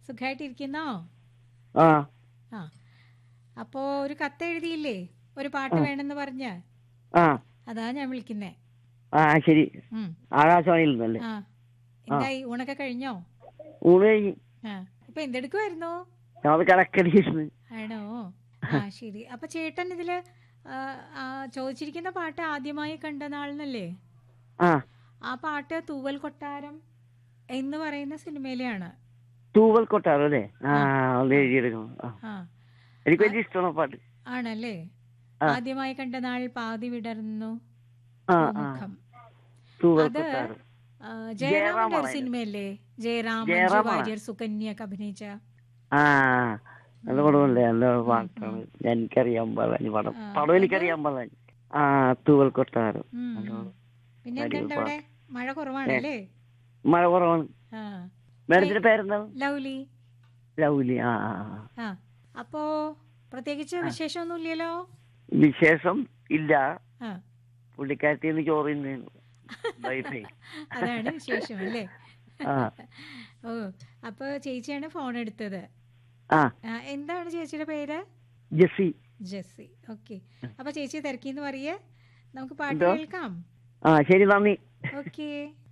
സുഖമായിട്ടിരിക്കുന്നോ ആ ആ അപ്പോ ഒരു കത്ത് എഴുതിയില്ലേ ഒരു പാട്ട് വേണമെന്ന് പറഞ്ഞ ആ അതാ ഞാൻ വിളിക്കുന്നേ ആ ശരി ഉം. ആകാശവാണിയിൽ നിന്നല്ലേ ആ എന്തായി ഊണൊക്കെ കഴിഞ്ഞോ ഊണ് കഴിഞ്ഞ് ആ ഇപ്പൊ എന്തെടുക്കുമായിരുന്നു ഞങ്ങൾ കിടക്കടിയിരുന്നു ആണോ ആ ശരി അപ്പൊ ചേട്ടൻ ഇതില് ആ, ആ, ചോദിച്ചിരിക്കുന്ന പാട്ട് ആദ്യമായി കണ്ട നാളിനല്ലേ ആ ആ പാട്ട് തൂവൽ കൊട്ടാരം എന്ന് പറയുന്ന സിനിമയിലെയാണ് തൂവൽ കൊട്ടാരം അല്ലേ ആ അത് എഴുതിയെടുക്കണം ആ ആ എനിക്ക് വലിയ ഇഷ്ടമാണ് ആ പാട്ട് ആണല്ലേ ആ. ആദ്യമായി കണ്ട നാൾ പാതി വിടർന്നു ആ ആ മുഖം തൂവൽ അത് കൊട്ടാരം ആ, ജയറാമിന്റെ ഒരു ജയറാമാണ് സിനിമയല്ലേ ജയറാം മഞ്ജു ജയറാമാണ്. വാര്യർ സുകന്യ ഒക്കെ അഭിനയിച്ച ആ നല്ല പടമല്ലേ നല്ല പാട്ടാണ് എനിക്കറിയാൻ പാടില്ല പടം ആ, പടം എനിക്കറിയാൻ പാടില്ല ആ തൂവൽ കൊട്ടാരം ഉം, നല്ല ഉം. പടം. പിന്നെ അടിപൊളി എന്തുണ്ട് അവിടെ മഴ കുറവാണല്ലേ മഴ കുറവാണ് ആ മേഡത്തിന്റെ പേരെന്താണ് ലൗലി ലൗലി ആ ആ ആ. ആ അപ്പോ പ്രത്യേകിച്ച് വിശേഷമൊന്നുമില്ലല്ലോ വിശേഷം ഇല്ല ആ പുള്ളിക്കാരത്തിൽ നിന്ന് ചോറ് തിന്നു വൈഫൈ അതാണ് വിശേഷം അല്ലേ ആ ഓ അപ്പൊ ചേച്ചിയാണ് ഫോൺ എടുത്തത് ആ ആ, എന്താണ് ചേച്ചിയുടെ പേര് ജെസ്സി ജെസ്സി ഓക്കെ അപ്പൊ ചേച്ചി തിരക്കിന്ന് പറയേ നമുക്ക് പാട്ട് എന്തോ? കേൾക്കാം ആ ശരി നന്ദി ഓക്കെ